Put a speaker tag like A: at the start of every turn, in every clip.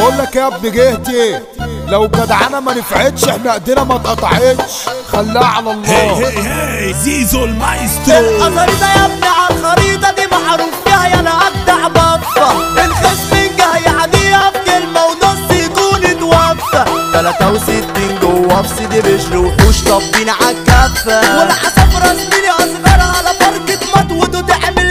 A: بقول لك يا ابن جهتي لو جدعانه ما نفعتش احنا ايدينا ما اتقطعتش خليها على
B: هي
A: الله
B: هي هي زيزو المايسترو
C: الخريطة يا ابني على الخريطة دي معروف فيها يا انا اجدع بفة الخصم جاي عادية في كلمة ونص يكون اتوفى 63 جوه في سيدي بشر وحوش طابين عالكفة والعصافرة زميلي اصغرها على بركة مطوط وتعمل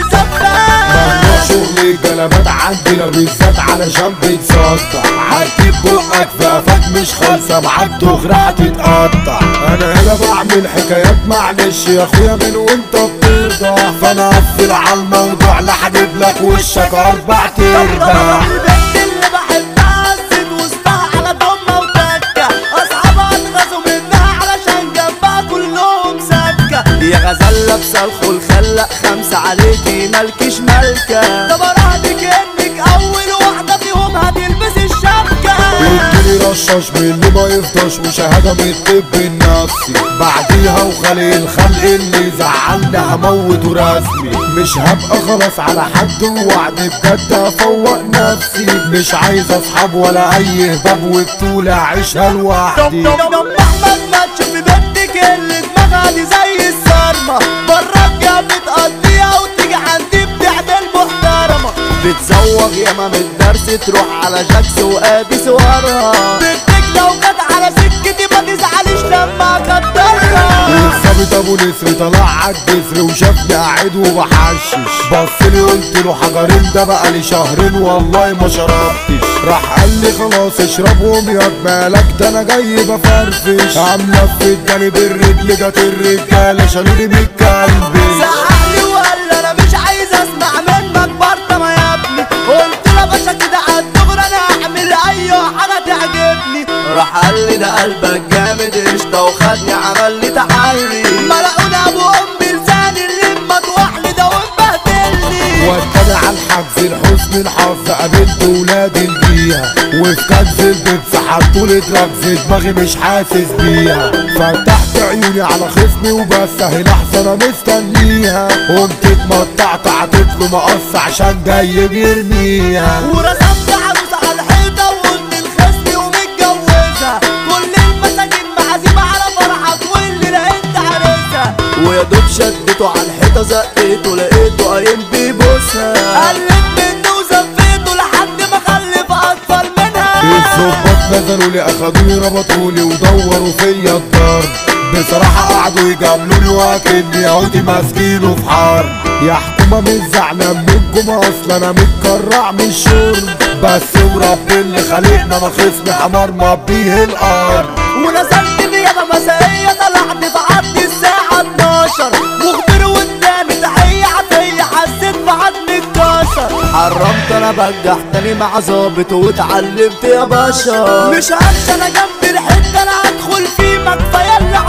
A: ممنوع
C: زفة
A: شغل الجلبات عندنا بالذات علشان بيتصدع هتجيب بقك في قفاك مش خالصة معاك دغري هتتقطع انا هنا بعمل حكايات معلش يا اخويا من وانت بترضع فانا اقفل على الموضوع لا هجيب لك وشك اربع تربع
C: البنت اللي بحبها زيد وسطها على ضمة وتكة اصحابها اتغاظوا منها علشان جنبها كلهم سكة يا غزال لابسة الخل خلق خمسة عليكي مالكيش مالكة ده براهنك انك اول واحدة فيهم هتلبس الشبكة
A: يديني رشاش من اللي ما يفضاش وشهادة من الطب النفسي بعديها وخلق الخلق اللي زعلني هموته رسمي مش هبقى خلاص على حد ووعد بجد افوق نفسي مش عايز اصحاب ولا اي هباب وبطولة اعيشها لوحدي
C: دم احمد ما تشوف بنتك اللي دماغها دي زي الصرمة برا الجنب تقضيها وتيجي عندي بتعمل محترمة بتزوغ ياما من الدرس تروح على جاكس وادي صورها بنتك لو جت على سكتي ما تزعليش لما اكترها
A: الظابط ابو نسر طلع عالجسر وشافني قاعد وبحشش بصلي قلت له حجرين ده بقى لي شهرين والله ما شربتش راح قال لي خلاص اشرب ومياك مالك ده انا جاي بفرفش عم لفت جانب الرجل جت الرجاله شالوني من الكلب
C: زعقلي وقال انا مش عايز اسمع منك برطمة يا ابني قلت له باشا كده عالدغري انا هعمل اي حاجة تعجبني راح قال لي ده قلبك جامد قشطة وخدني عمل لي تحري ملقوني ابو امي لساني اللي مطوحني ده ومبهدلني
A: واتبع على الحجز الحسن الحظ قابلت ولاد البيها وفي كنز البيبس حطولي دراجز دماغي مش حاسس بيها فتحت عيوني على خصمي وبس اهي لحظة انا مستنيها قمت اتمطعت عطيت له مقص عشان جاي بيرميها
C: ورسمت عروسة على الحيطة وقلت لخصمي ومتجوزها كل المساجين معازيم على فرحك واللي لقيت عريسها ويا دوب شدته على الحيطة زقيته لقيته قايم بيبوسها قلت منه وزفيته لحد ما خلف أطفال منها
A: الظباط نزلوا لي اخدوني ربطوني ودوروا فيا الضرب بصراحة قعدوا يجاملوني وكأني عودي ماسكينه في حرب يا حكومة مش زعلان منكم اصلا انا متكرع من الشرب بس ورب اللي خلقنا انا خصمي حمار مبيه الارض
C: ونزلت نيابة مسائية طلعت في عدي الساعة 12 مخبر واداني تحية عطية حسيت بعضمي اتكسر حرمت انا بجح تاني مع ظابط واتعلمت يا باشا مش همشي انا جنب الحتة انا هدخل في مكفاية اللي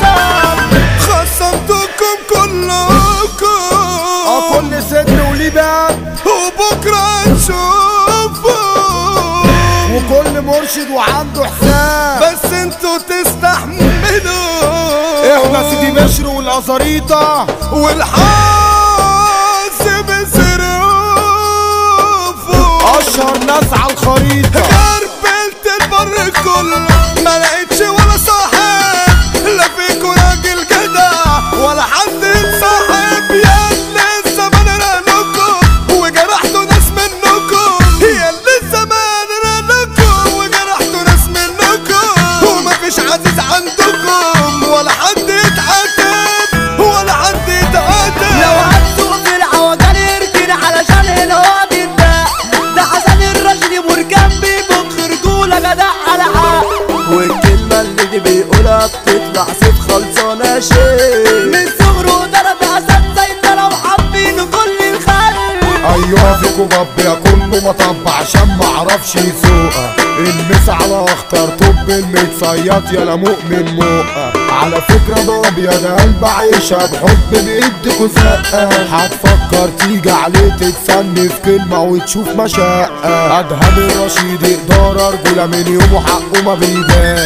C: عصر
B: خصمتكم كلكم
A: اه كل سن وليه باب
B: وبكره نشوفوا
A: وكل مرشد وعنده حساب
B: بس انتوا تستحملوا
A: احنا سيدي بشر والازاريطة
B: والحظ بظروفه
A: اشهر ناس على الخريطة
B: غربلت البر كله ما لقيتش ولا صاحب لا فيكوا راجل جدع ولا حد صاحب يا اللي الزمان رانكم وجرحتوا ناس منكم يا اللي الزمان رانكم وجرحتوا ناس منكم ومفيش عزيز عندكم ولا حد يتعاتب ولا حد يتعاتب
C: لو هتسوق في العوجان اركن علشان هنا هو بيتباع ده حسن الرشدي بركان بيبخ رجولة جدع على حق والكلمة اللي دي بيقولها بتطلع سيف خلصانة شيء من صغره ضرب أسد سيطرة وحابين كل الخلق
A: ايوه فيكوا باب يا كله مطب عشان معرفش يسوقها المس على اخطر طب المتصيط يا لا مؤمن موقع على فكرة باب يا ده قلب عايشة بحب بايدك وزقة هتفكر تيجي عليه تتسني في كلمة وتشوف مشقة ادهم الرشيد إدارة رجولة من يومه حقه ما بيبان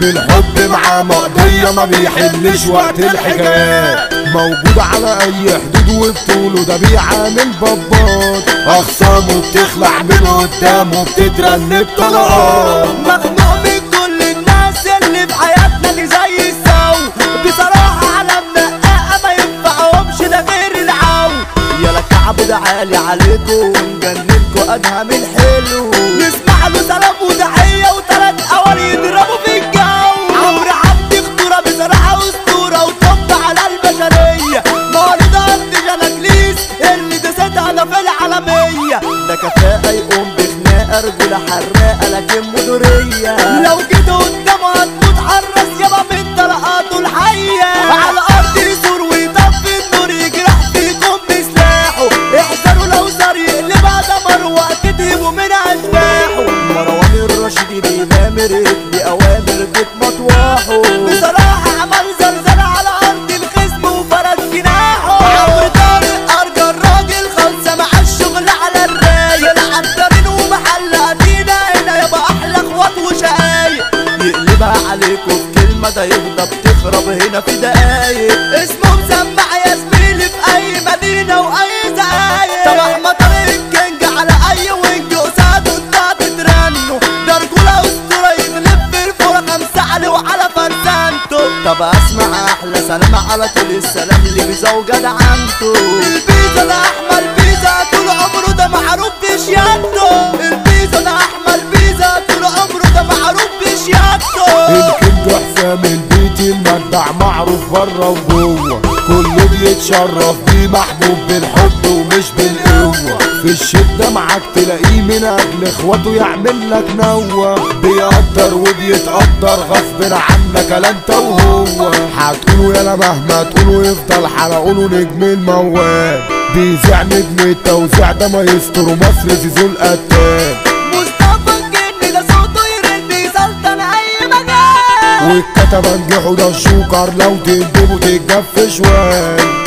A: بالحب معاه مقضية ما بيحلش وقت الحكايات موجود على اي حدود وبطوله ده بيعامل بابات اخصامه بتخلع من قدامه بتترنب طلقات
C: مخنوق من كل الناس اللي في حياتنا دي زي السو بصراحة على منققة ما ينفعهمش ده غير العو يا كعب ده عالي عليكم مجننكوا ادهم الحلو نسمع له سلام وتحية وتلات اور يضربوا في الجو عمرو عبد خطورة بصراحة اسطورة وطب على البشرية مولود ارض جلاكليس اللي دستها ده في العالمية ده كفاءة يقوم بخناقة رجولة حراقة لكن مدورية لو جيت قدامه هتموت حرس يابا من طلقاته الحية على الأرض يثور ويطفي النور يجرح فيكم بسلاحه احذروا لو صار يقلبها دمر وقت تهبوا من أشباحه مروان الرشيد بيغامر بأوامر بتمطوحه بصراحة عمل زلزلة على أرض الخصم وفرد جناحه عمرو طارق أرجى الراجل خلصة مع الشغل على الرايق العنترين ومحل أدينا هنا يبقى أحلى اخوات وشقايق يقلبها عليكم في كلمة ده يغضب تخرب هنا في دقايق اسمه مسمع يا زميلي في أي مدينة وأي زقايق طب أحمد طارق الكينج على أي وينج قصاده انت تترنوا ده رجولة أسطورة يغلب في الفورة خمسة علي وعلى فرسانته طب أسمع أحلى سلام على طول السلام اللي بيزو جدعنته البيزا ده أحمد بيزا طول عمره ده معروف بشياكته البيزا ده أحمد بيزا طول عمره ده معروف بشياكته
A: الكينج حسام البيت المدع معروف بره وجوه كله بيتشرف بيه محبوب بالحب ومش بالقوة في الشدة معاك تلاقيه من أجل إخواته يعمل لك نوة بيقدر وبيتقدر غصب عنك لا أنت وهو هتقولوا يالا مهما تقولوا يفضل حلقوله نجم الموال بيذيع نجم التوزيع ده ما يستر مصر زيزو القتال
C: مصطفى الجن ده صوته يرن يسلطن أي مجال
A: والكتبة نجحوا ده الشوكر لو تندبوا تتجف شوال